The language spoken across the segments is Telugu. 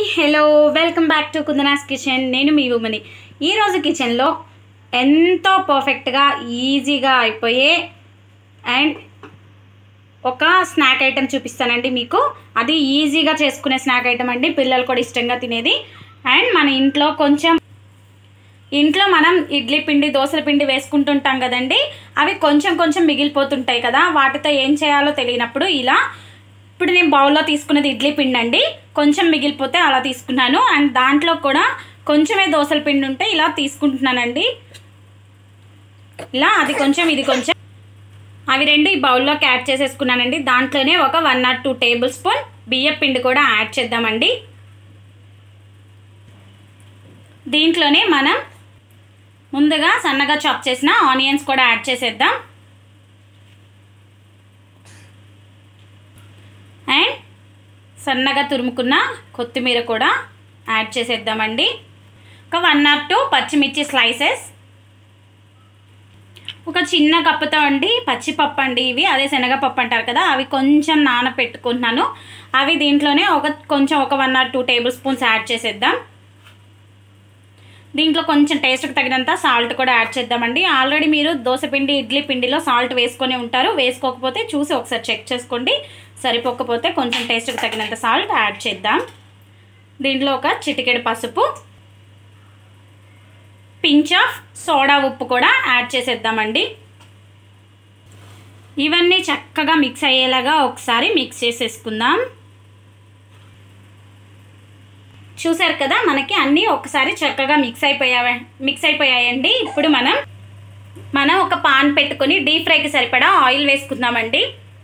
hello welcome back to Kundana's kitchen నేను మీ ఉమని ఈరోజు కిచెన్లో ఎంతో పర్ఫెక్ట్గా ఈజీగా అయిపోయే అండ్ ఒక స్నాక్ ఐటెం చూపిస్తానండి మీకు అది ఈజీగా చేసుకునే స్నాక్ ఐటెం అండి పిల్లలు కూడా ఇష్టంగా తినేది అండ్ మన ఇంట్లో కొంచెం ఇంట్లో మనం ఇడ్లీ పిండి దోశల పిండి వేసుకుంటుంటాం కదండి అవి కొంచెం కొంచెం మిగిలిపోతుంటాయి కదా వాటితో ఏం చేయాలో తెలియనప్పుడు ఇలా ఇప్పుడు నేను బౌల్లో తీసుకున్నది ఇడ్లీ పిండి అండి కొంచెం మిగిలిపోతే అలా తీసుకున్నాను అండ్ దాంట్లో కూడా కొంచెమే దోశల పిండి ఉంటే ఇలా తీసుకుంటున్నానండి ఇలా అది కొంచెం ఇది కొంచెం అవి రెండు ఈ బౌల్లోకి యాడ్ చేసేసుకున్నానండి దాంట్లోనే ఒక one not two tablespoon బియ్యం పిండి కూడా యాడ్ చేద్దామండి దీంట్లోనే మనం ముందుగా సన్నగా చాప్ చేసిన ఆనియన్స్ కూడా యాడ్ చేసేద్దాం అండ్ సన్నగా తురుముకున్న కొత్తిమీర కూడా యాడ్ చేసేద్దామండి ఒక వన్ ఆర్ టూ పచ్చిమిర్చి స్లైసెస్ ఒక చిన్న కప్పుతో అండి పచ్చిపప్పు అండి ఇవి అదే శనగపప్పు అంటారు కదా అవి కొంచెం నానపెట్టుకుంటున్నాను అవి దీంట్లోనే ఒక కొంచెం ఒక one or two tablespoons add చేసేద్దాం దీంట్లో కొంచెం టేస్ట్కి తగినంత సాల్ట్ కూడా యాడ్ చేద్దామండి ఆల్రెడీ మీరు దోశపిండి ఇడ్లీ పిండిలో సాల్ట్ వేసుకొని ఉంటారు వేసుకోకపోతే చూసి ఒకసారి చెక్ చేసుకోండి సరిపోకపోతే కొంచెం టేస్ట్కి తగినంత సాల్ట్ యాడ్ చేద్దాం దీంట్లో ఒక చిటికెడు పసుపు పించ్ ఆఫ్ సోడా ఉప్పు కూడా యాడ్ చేసేద్దామండి ఇవన్నీ చక్కగా మిక్స్ అయ్యేలాగా ఒకసారి మిక్స్ చేసేసుకుందాం చూసారు కదా మనకి అన్నీ ఒకసారి చక్కగా మిక్స్ అయిపోయా మిక్స్ అయిపోయాయండి ఇప్పుడు మనం మనం ఒక పాన్ పెట్టుకొని డీప్ ఫ్రైకి సరిపడా ఆయిల్ వేసుకుందామండి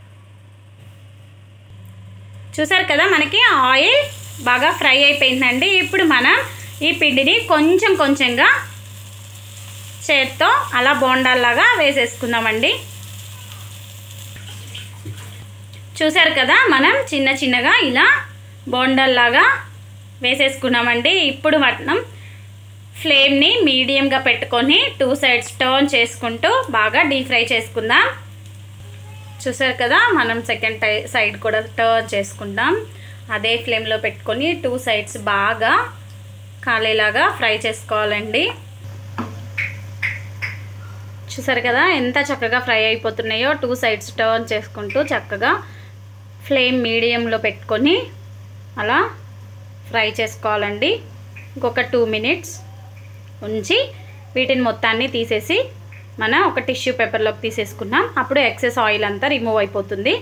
చూసారు కదా మనకి ఆయిల్ బాగా ఫ్రై అయిపోయిందండి ఇప్పుడు మనం ఈ పిండిని కొంచెం కొంచెంగా చేత్తో అలా బోండాల్లాగా వేసేసుకుందామండి చూసారు కదా మనం చిన్న చిన్నగా ఇలా బోండాల్లాగా వేసేసుకున్నామండి ఇప్పుడు మనం ఫ్లేమ్ని మీడియంగా పెట్టుకొని టూ సైడ్స్ టర్న్ చేసుకుంటూ బాగా డీప్ ఫ్రై చేసుకుందాం చూసారు కదా మనం సెకండ్ టై సైడ్ కూడా టర్న్ చేసుకుందాం అదే ఫ్లేమ్లో పెట్టుకొని టూ సైడ్స్ బాగా కాలేలాగా ఫ్రై చేసుకోవాలండి చూసారు కదా ఎంత చక్కగా ఫ్రై అయిపోతున్నాయో టూ సైడ్స్ టర్న్ చేసుకుంటూ చక్కగా ఫ్లేమ్ మీడియంలో పెట్టుకొని అలా ఫ్రై చేసుకోవాలండి ఇంకొక టూ మినిట్స్ ఉంచి వీటిని మొత్తాన్ని తీసేసి మనం ఒక టిష్యూ పేపర్లోకి తీసేసుకున్నాం అప్పుడు ఎక్సెస్ ఆయిల్ అంతా రిమూవ్ అయిపోతుంది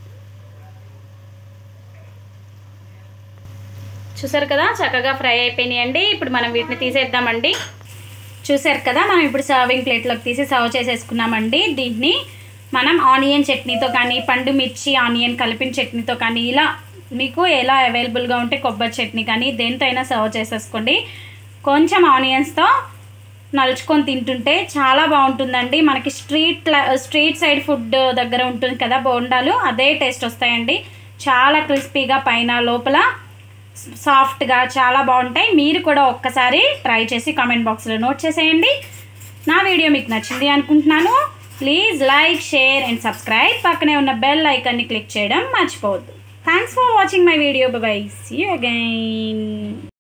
చూసారు కదా చక్కగా ఫ్రై అయిపోయినాయండి ఇప్పుడు మనం వీటిని తీసేద్దామండి చూసారు కదా మనం ఇప్పుడు సర్వింగ్ ప్లేట్లోకి తీసి సర్వ్ చేసేసుకున్నామండి దీన్ని మనం ఆనియన్ చట్నీతో కానీ పండు మిర్చి ఆనియన్ కలిపిన చట్నీతో కానీ ఇలా మీకు ఎలా అవైలబుల్గా ఉంటే కొబ్బరి చట్నీ కానీ దేంతో అయినా సర్వ్ చేసేసుకోండి కొంచెం ఆనియన్స్తో నలుచుకొని తింటుంటే చాలా బాగుంటుందండి మనకి స్ట్రీట్ స్ట్రీట్ సైడ్ ఫుడ్ దగ్గర ఉంటుంది కదా బోండాలు అదే టేస్ట్ వస్తాయండి చాలా క్రిస్పీగా పైన లోపల సాఫ్ట్గా చాలా బాగుంటాయి మీరు కూడా ఒక్కసారి ట్రై చేసి కామెంట్ బాక్స్లో నోట్ చేసేయండి నా వీడియో మీకు నచ్చింది అనుకుంటున్నాను please like share and subscribe పక్కనే ఉన్న బెల్ ఐకాన్ని క్లిక్ చేయడం మర్చిపోవద్దు thanks for watching my video bye see you again